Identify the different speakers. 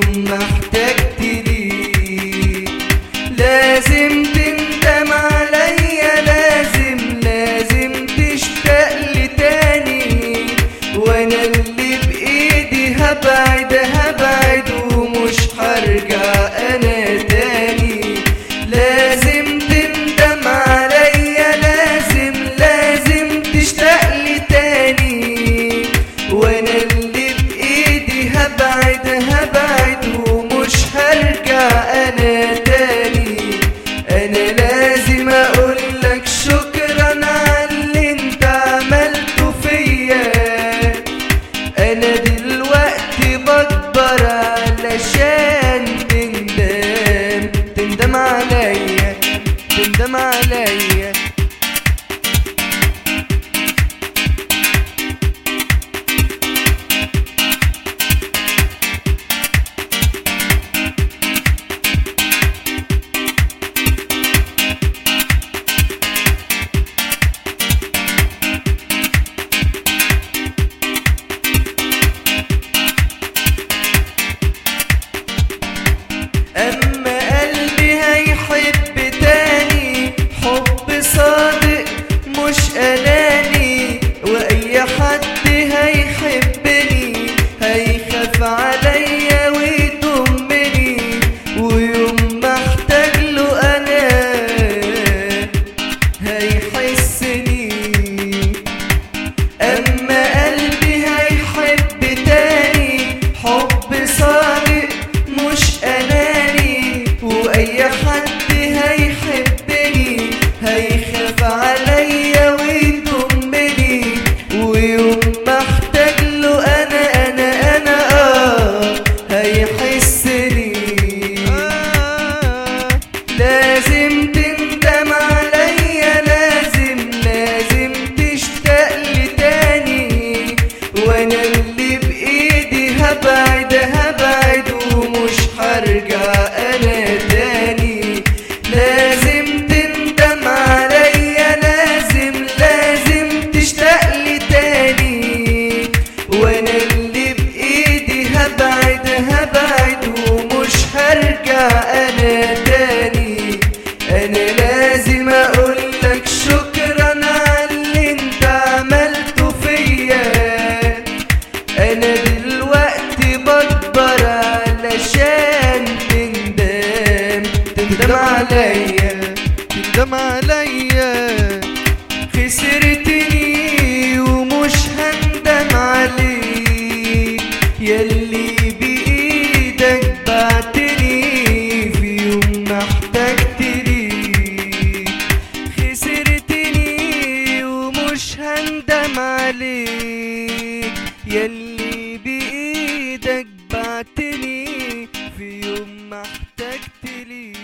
Speaker 1: يوم ما احتجت ليك لازم تندم عليا لازم لازم تشتاق لي تاني وانا اللي بايدي هبعد هبعد ومش هرجع انا تاني لازم تندم عليا لازم لازم تشتاق لي تاني وانا اللي بايدي هبعد هبعد ومش هرجع انا تاني انا لازم اقولك شكرا على اللي انت عملته فيا انا دلوقتي بكبر علشان تندم تندم عليا تندم عليا اما قلبي هيحب تاني حب صادق مش اناني واي حد هيحبني هيخاف عليا ويضمني ويوم ما احتاج له انا هيحسني اما قلبي هيحب تاني حب صادق مش اناني واي حد هيحبني هيخاف عليا ويضمني ويوم ما احتاج له انا انا انا اه هيحسني لازم تندم عليا لازم لازم تشتاق لي تاني وانا اللي بايدي هبعد هبعد ومش هرجع انا تاني لازم تندم عليا لازم لازم تشتاق لي تاني وانا اللي بايدي هبعد هبعد ومش هرجع انا تاني انا لازم اقولك شكرا على اللي انت عملته فيا انا دلوقتي بكبر علشان تندم تندم عليا تندم عليا خسرتني ومش هندم عليك ياللي بايدك بعتني في يوم ما احتجت ليك خسرتني ومش هندم عليك ياللي بايدك بعتني في يوم ما احتجت ليك